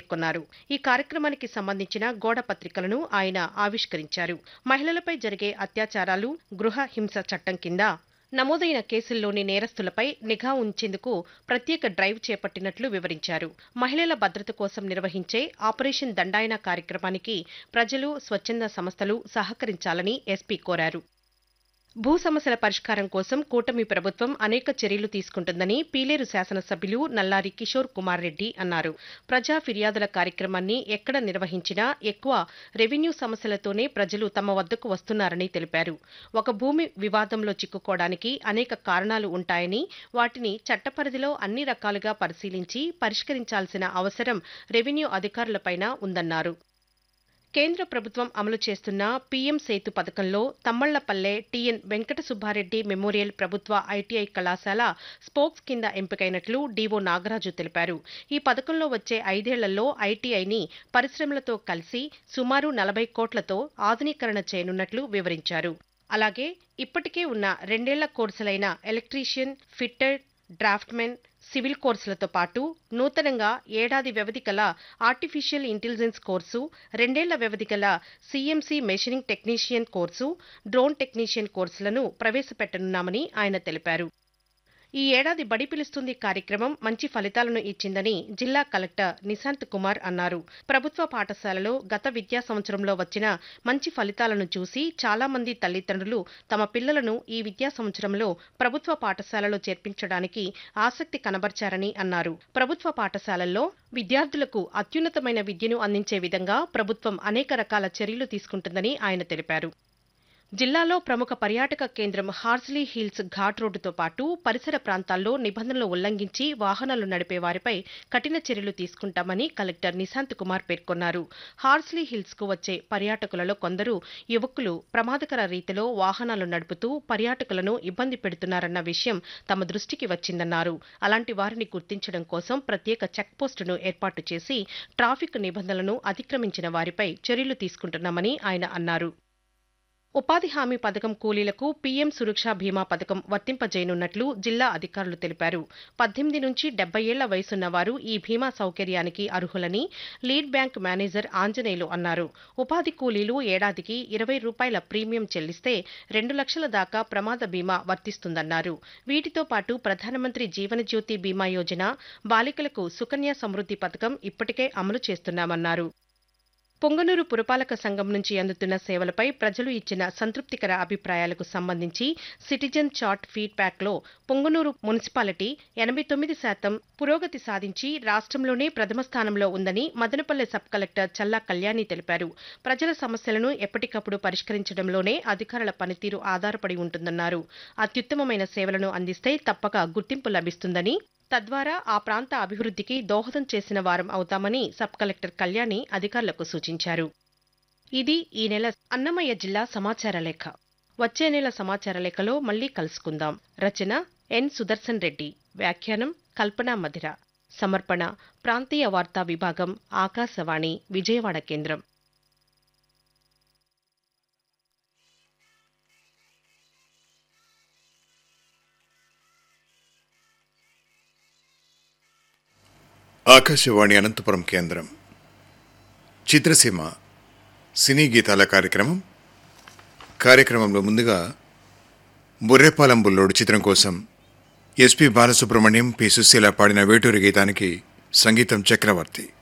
పేర్కొన్నారు ఈ కార్యక్రమానికి సంబంధించిన గోడ పత్రికలను ఆయన ఆవిష్కరించారు మహిళలపై జరిగే అత్యాచారాలు గృహ హింస చట్టం కింద నమోదైన కేసుల్లోని నేరస్తులపై నిఘా ఉంచేందుకు ప్రత్యేక డ్రైవ్ చేపట్టినట్లు వివరించారు మహిళల భద్రత కోసం నిర్వహించే ఆపరేషన్ దండాయన కార్యక్రమానికి ప్రజలు స్వచ్ఛంద సంస్థలు సహకరించాలని ఎస్పీ కోరారు భూ సమస్యల పరిష్కారం కోసం కూటమి ప్రభుత్వం అనేక చర్యలు తీసుకుంటుందని పీలేరు శాసనసభ్యులు నల్లారి కిషోర్ కుమార్ రెడ్డి అన్నారు ప్రజా ఫిర్యాదుల కార్యక్రమాన్ని ఎక్కడ నిర్వహించినా ఎక్కువ రెవెన్యూ సమస్యలతోనే ప్రజలు తమ వద్దకు వస్తున్నారని తెలిపారు ఒక భూమి వివాదంలో చిక్కుకోవడానికి అనేక కారణాలు ఉంటాయని వాటిని చట్టపరిధిలో అన్ని రకాలుగా పరిశీలించి పరిష్కరించాల్సిన అవసరం రెవెన్యూ అధికారులపైన ఉందన్నారు కేంద్ర ప్రభుత్వం అమలు చేస్తున్న పీఎం సేతు పథకంలో తమ్మళ్లపల్లె టీఎన్ వెంకట సుబ్బారెడ్డి మెమోరియల్ ప్రభుత్వ ఐటీఐ కళాశాల స్పోక్స్ కింద ఎంపికైనట్లు డీవో నాగరాజు తెలిపారు ఈ పథకంలో వచ్చే ఐదేళ్లలో ఐటీఐని పరిశ్రమలతో కలిసి సుమారు నలభై కోట్లతో ఆధునీకరణ చేయనున్నట్లు వివరించారు అలాగే ఇప్పటికే ఉన్న రెండేళ్ల కోర్సులైన ఎలక్ట్రీషియన్ ఫిట్టర్ డ్రాఫ్ట్మెన్ సివిల్ కోర్సులతో పాటు నూతనంగా ఏడాది వ్యవధి గల ఆర్టిఫిషియల్ ఇంటెలిజెన్స్ కోర్సు రెండేళ్ల వ్యవధి గల CNC machining technician course drone technician కోర్సులను ప్రవేశపెట్టనున్నామని ఆయన తెలిపారు ఈ ఏడాది బడి పిలుస్తుంది కార్యక్రమం మంచి ఫలితాలను ఇచ్చిందని జిల్లా కలెక్టర్ నిశాంత్ కుమార్ అన్నారు ప్రభుత్వ పాఠశాలలో గత విద్యా సంవత్సరంలో వచ్చిన మంచి ఫలితాలను చూసి చాలా మంది తల్లిదండ్రులు తమ పిల్లలను ఈ విద్యా సంవత్సరంలో ప్రభుత్వ పాఠశాలలో చేర్పించడానికి ఆసక్తి కనబర్చారని అన్నారు ప్రభుత్వ పాఠశాలల్లో విద్యార్థులకు అత్యున్నతమైన విద్యను అందించే విధంగా ప్రభుత్వం అనేక రకాల చర్యలు తీసుకుంటుందని ఆయన తెలిపారు జిల్లాలో ప్రముఖ పర్యాటక కేంద్రం హార్స్లీ హిల్స్ ఘాట్ రోడ్డుతో పాటు పరిసర ప్రాంతాల్లో నిబంధనలు ఉల్లంఘించి వాహనాలు నడిపే వారిపై కఠిన చర్యలు తీసుకుంటామని కలెక్టర్ నిశాంత్ కుమార్ పేర్కొన్నారు హార్స్లీ హిల్స్ కు వచ్చే పర్యాటకులలో కొందరు యువకులు ప్రమాదకర రీతిలో వాహనాలు నడుపుతూ పర్యాటకులను ఇబ్బంది పెడుతున్నారన్న విషయం తమ దృష్టికి వచ్చిందన్నారు అలాంటి వారిని గుర్తించడం కోసం ప్రత్యేక చెక్పోస్టును ఏర్పాటు చేసి ట్రాఫిక్ నిబంధనలను అతిక్రమించిన వారిపై చర్యలు తీసుకుంటున్నామని ఆయన అన్నారు ఉపాధి హామీ పథకం కూలీలకు పీఎం సురక్ష బీమా పథకం వర్తింపజేయనున్నట్లు జిల్లా అధికారులు తెలిపారు పద్దెనిమిది నుంచి డెబ్బై ఏళ్ల వయసున్న వారు ఈ బీమా సౌకర్యానికి అర్హులని లీడ్ బ్యాంక్ మేనేజర్ ఆంజనేయులు అన్నారు ఉపాధి కూలీలు ఏడాదికి ఇరవై రూపాయల ప్రీమియం చెల్లిస్తే రెండు లక్షల దాకా ప్రమాద బీమా వర్తిస్తుందన్నారు వీటితో పాటు ప్రధానమంత్రి జీవనజ్యోతి బీమా యోజన బాలికలకు సుకన్య సమృద్ధి పథకం ఇప్పటికే అమలు చేస్తున్నామన్నారు పొంగనూరు పురపాలక సంఘం నుంచి అందుతున్న సేవలపై ప్రజలు ఇచ్చిన సంతృప్తికర అభిప్రాయాలకు సంబంధించి సిటిజన్ చార్ట్ ఫీడ్బ్యాక్లో పొంగనూరు మున్సిపాలిటీ ఎనభై తొమ్మిది శాతం పురోగతి సాధించి రాష్ట్రంలోనే ప్రథమ స్థానంలో ఉందని మదనపల్లె సబ్ కలెక్టర్ చల్లా కళ్యాణి తెలిపారు ప్రజల సమస్యలను ఎప్పటికప్పుడు పరిష్కరించడంలోనే అధికారుల పనితీరు ఆధారపడి ఉంటుందన్నారు అత్యుత్తమమైన సేవలను అందిస్తే తప్పక గుర్తింపు లభిస్తుందని తద్వారా ఆ ప్రాంత అభివృద్ధికి దోహదం చేసిన వారం అవుతామని సబ్ కలెక్టర్ కళ్యాణి అధికారులకు సూచించారు ఇది ఈ నెల అన్నమయ్య జిల్లా సమాచార లేఖ వచ్చే నెల సమాచార లేఖలో మళ్లీ కలుసుకుందాం రచన ఎన్ సుదర్శన్ రెడ్డి వ్యాఖ్యానం కల్పనా మధిర సమర్పణ ప్రాంతీయ వార్తా విభాగం ఆకాశవాణి విజయవాడ కేంద్రం ఆకాశవాణి అనంతపురం కేంద్రం చిత్రసీమ సినీ గీతాల కార్యక్రమం కార్యక్రమంలో ముందుగా బుర్రెపాలెం బుల్లోడు చిత్రం కోసం ఎస్పి బాలసుబ్రహ్మణ్యం పి సుశీల పాడిన వేటూరి గీతానికి సంగీతం చక్రవర్తి